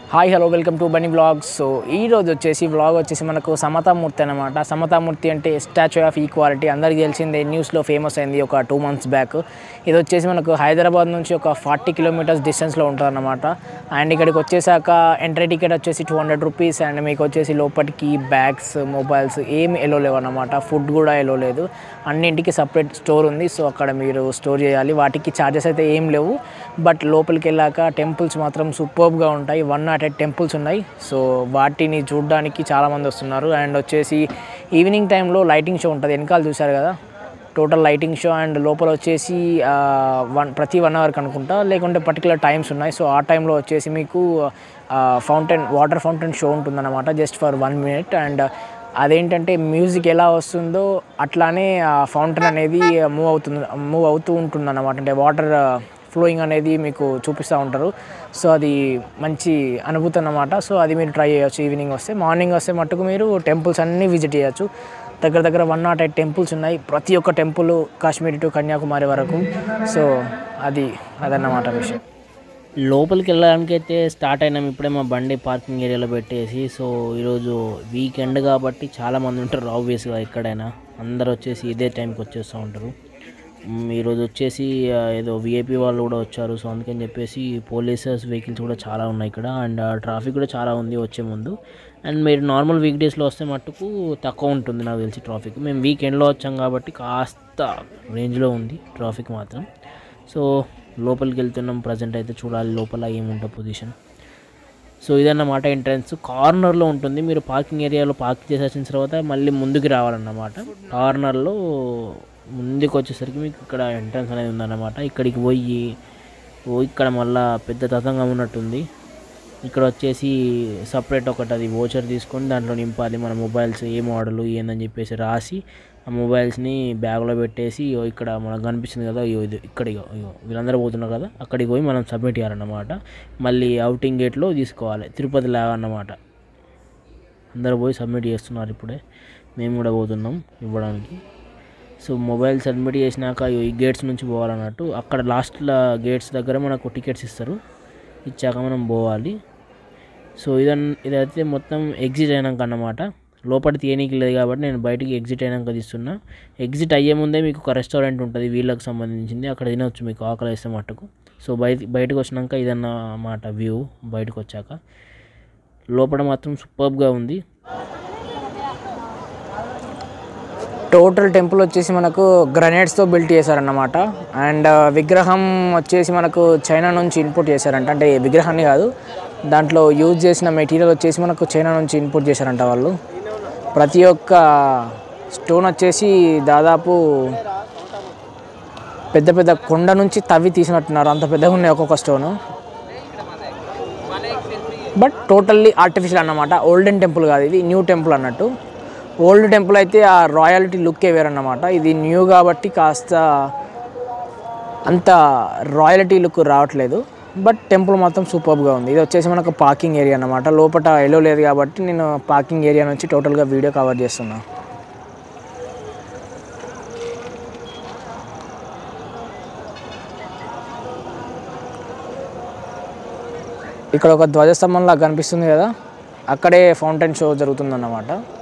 hi hello welcome to Bunny vlogs so ఈ రోజు వచ్చేసి వ్లాగ్ వచ్చేసి మనకు సమతామూర్తి అనమాట సమతామూర్తి అంటే స్టాచ్యూ ఆఫ్ ఈక్వాలిటీ అందరికీ తెలిసిందే న్యూస్లో ఫేమస్ అయింది ఒక టూ మంత్స్ బ్యాక్ ఇది వచ్చేసి మనకు హైదరాబాద్ నుంచి ఒక ఫార్టీ కిలోమీటర్స్ డిస్టెన్స్లో ఉంటుంది అనమాట అండ్ ఇక్కడికి వచ్చేసాక ఎంట్రీ టికెట్ వచ్చేసి టూ హండ్రెడ్ రూపీస్ అండ్ మీకు వచ్చేసి లోపలికి బ్యాగ్స్ మొబైల్స్ ఏమి ఎలో లేవు అనమాట ఫుడ్ కూడా ఎలో లేదు అన్నింటికి సపరేట్ స్టోర్ ఉంది సో అక్కడ మీరు స్టోర్ చేయాలి వాటికి ఛార్జెస్ అయితే ఏం లేవు బట్ లోపలికి వెళ్ళాక టెంపుల్స్ మాత్రం సూపర్బ్గా ఉంటాయి వన్ నాట్ ఎయిట్ టెంపుల్స్ ఉన్నాయి సో వాటిని చూడడానికి చాలామంది వస్తున్నారు అండ్ వచ్చేసి ఈవినింగ్ టైంలో లైటింగ్ షో ఉంటుంది వెనకాల చూశారు కదా టోటల్ లైటింగ్ షో అండ్ లోపల వచ్చేసి ఆ, వన్ ప్రతి వన్ అవర్కి అనుకుంటా లేకుంటే పర్టికులర్ టైమ్స్ ఉన్నాయి సో ఆ టైంలో వచ్చేసి మీకు ఫౌంటైన్ వాటర్ ఫౌంటైన్ షో ఉంటుందన్నమాట just for one minute and అదేంటంటే మ్యూజిక్ ఎలా వస్తుందో అట్లానే ఆ ఫౌంటైన్ అనేది మూవ్ అవుతుంది మూవ్ అవుతూ ఉంటుంది అన్నమాట అంటే వాటర్ ఫ్లోయింగ్ అనేది మీకు చూపిస్తూ ఉంటారు సో అది మంచి అనుభూతి అన్నమాట సో అది మీరు ట్రై చేయొచ్చు ఈవినింగ్ వస్తే మార్నింగ్ వస్తే మట్టుకు మీరు టెంపుల్స్ అన్నీ విజిట్ చేయొచ్చు దగ్గర దగ్గర వన్ నాట్ ఎయిట్ టెంపుల్స్ ఉన్నాయి ప్రతి ఒక్క టెంపుల్ కాశ్మీర్ టు కన్యాకుమారి వరకు సో అది అదన్నమాట విషయం లోపలికి వెళ్ళడానికి అయితే స్టార్ట్ అయినాం ఇప్పుడే మా బండి పార్కింగ్ ఏరియాలో పెట్టేసి సో ఈరోజు వీకెండ్ కాబట్టి చాలామంది ఉంటారు ఆబ్వియస్గా ఎక్కడైనా అందరు వచ్చేసి ఇదే టైంకి వచ్చేస్తూ ఉంటారు మ్, ఈరోజు వచ్చేసి ఆ, ఏదో విఐపి వాళ్ళు కూడా వచ్చారు సో అందుకని చెప్పేసి పోలీసెస్ వెహికల్స్ కూడా చాలా ఉన్నాయి ఇక్కడ అండ్ ట్రాఫిక్ కూడా చాలా ఉంది వచ్చే ముందు అండ్ మీరు నార్మల్ వీక్ డేస్లో వస్తే మట్టుకు తక్కువ ఉంటుంది నాకు తెలిసి ట్రాఫిక్ మేము వీకెండ్లో వచ్చాం కాబట్టి కాస్త రేంజ్లో ఉంది ట్రాఫిక్ మాత్రం సో లోపలికి వెళ్తున్నాం ప్రజెంట్ అయితే చూడాలి లోపల ఏముంటుంది పొజిషన్ సో ఇదన్నమాట ఎంట్రన్స్ కార్నర్లో ఉంటుంది మీరు పార్కింగ్ ఏరియాలో పార్క్ చేసేసిన తర్వాత మళ్ళీ ముందుకు రావాలన్నమాట కార్నర్లో ముందుకు వచ్చేసరికి మీకు ఇక్కడ ఎంట్రన్స్ అనేది ఉందన్నమాట ఇక్కడికి పోయి ఓ ఇక్కడ మళ్ళా పెద్ద తతంగం ఉన్నట్టుంది ఇక్కడ వచ్చేసి సపరేట్ ఒకటి అది ఓచర్ తీసుకొని దాంట్లో నింపాలి మన మొబైల్స్ ఏ మోడల్ ఏందని చెప్పేసి రాసి ఆ మొబైల్స్ని బ్యాగ్లో పెట్టేసి ఇగో ఇక్కడ మనకు కనిపిస్తుంది కదా ఇగో ఇది ఇక్కడ ఇగో ఇగో వీళ్ళందరూ పోతున్నారు కదా అక్కడికి పోయి మనం సబ్మిట్ చేయాలన్నమాట మళ్ళీ అవుటింగ్ గేట్లో తీసుకోవాలి తిరుపతి లాగా అన్నమాట అందరూ పోయి సబ్మిట్ చేస్తున్నారు ఇప్పుడే మేము కూడా పోతున్నాం ఇవ్వడానికి సో మొబైల్ సబ్మిట్ చేసినాక ఇగో ఈ గేట్స్ నుంచి పోవాలన్నట్టు అక్కడ లాస్ట్లో గేట్స్ దగ్గర మనకు టికెట్స్ ఇస్తారు ఇచ్చాక మనం పోవాలి సో ఇదన్ ఇదైతే మొత్తం ఎగ్జిట్ అయినాక అన్నమాట లోపల తీయనీకి లేదు కాబట్టి నేను బయటికి ఎగ్జిట్ అయినాక తీస్తున్నా ఎగ్జిట్ అయ్యే ముందే మీకు ఒక రెస్టారెంట్ ఉంటుంది వీళ్ళకి సంబంధించింది అక్కడ తినవచ్చు మీకు ఆకలి వేస్తే మట్టుకు సో బయట బయటకు వచ్చినాక ఇదన్నమాట వ్యూ బయటకు వచ్చాక లోపల మాత్రం సూపర్గా ఉంది టోటల్ టెంపుల్ వచ్చేసి మనకు గ్రనేడ్స్తో బిల్ట్ చేశారన్నమాట అండ్ విగ్రహం వచ్చేసి మనకు చైనా నుంచి ఇంపోర్ట్ చేశారంట అంటే విగ్రహాన్ని కాదు దాంట్లో యూజ్ చేసిన మెటీరియల్ వచ్చేసి మనకు చైనా నుంచి ఇంపోర్ట్ చేశారంట వాళ్ళు ప్రతి ఒక్క స్టోన్ వచ్చేసి దాదాపు పెద్ద పెద్ద కొండ నుంచి తవ్వి తీసినట్టున్నారు అంత పెద్దగా ఉన్నాయి ఒక్కొక్క స్టోను బట్ టోటల్లీ ఆర్టిఫిషియల్ అన్నమాట ఓల్డెన్ టెంపుల్ కాదు ఇది న్యూ టెంపుల్ అన్నట్టు ఓల్డ్ టెంపుల్ అయితే ఆ రాయాలిటీ లుక్కే వేరన్నమాట ఇది న్యూ కాబట్టి కాస్త అంత రాయలిటీ లుక్ రావట్లేదు బట్ టెంపుల్ మాత్రం సూపర్గా ఉంది ఇది వచ్చేసి మనకు పార్కింగ్ ఏరియా అన్నమాట లోపల ఎలో లేదు కాబట్టి నేను పార్కింగ్ ఏరియా నుంచి టోటల్గా వీడియో కవర్ చేస్తున్నా ఇక్కడ ఒక ధ్వజస్తంభంలా కనిపిస్తుంది కదా అక్కడే ఫౌంటైన్ షో జరుగుతుందన్నమాట